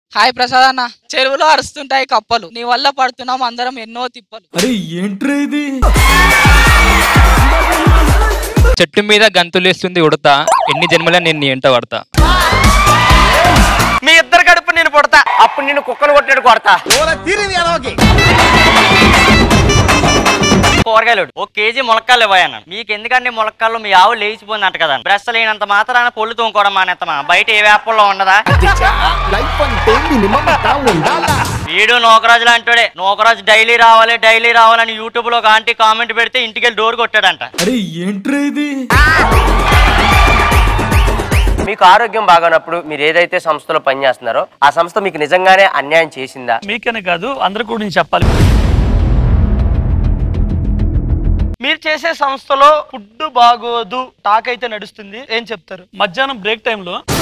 hi Prasad అన్న చెరువులో అరుస్తుంటాయి కప్పలు నీ వల్ల పడుతున్నాం అందరం ఎన్నో తిప్పలు అరే ఏంట్రా ఇది చెట్టు మీద గంతులేస్తుంది ఉడతా ఎన్ని జన్మలే నేను నీ ఎంట పడతా మీ ఇద్దరు కడుపు నేను పుడతా అప్పుడు నేను కుక్కలు కొట్టాడు కొడతా కూరగాయలు ఒక కేజీ ములక్కాయలు ఇవ్వయన్న మీకు ఎందుకంటే ములక్కాయలు మీ ఆవు లేచిపోయింది అంట కదా బ్రష్ లేనంత మాత్రాన పొళ్ళు తోముకోవడం మానేత్తమా బయట ఏ వేపల్లో ఉండదా వీడు నోకరాజు లాంటోడే నోకరాజు డైలీ రావాలి డైలీ రావాలని యూట్యూబ్ లో ఒక ఆంటీ కామెంట్ పెడితే ఇంటికి వెళ్ళి డోర్ కొట్టాడంట అరే ఏంట్రా ఇది మీకు ఆరోగ్యం బాగానప్పుడు మీరు ఏదైతే సంస్థలో పనిచేస్తున్నారో ఆ సంస్థ మీకు నిజంగానే అన్యాయం చేసిందా మీకనే కాదు అందరు కూడా నేను చెప్పాలి మీరు చేసే సంస్థలో ఫుడ్ బాగోదు టాక్ అయితే నడుస్తుంది ఏం చెప్తారు మధ్యాహ్నం బ్రేక్ టైంలో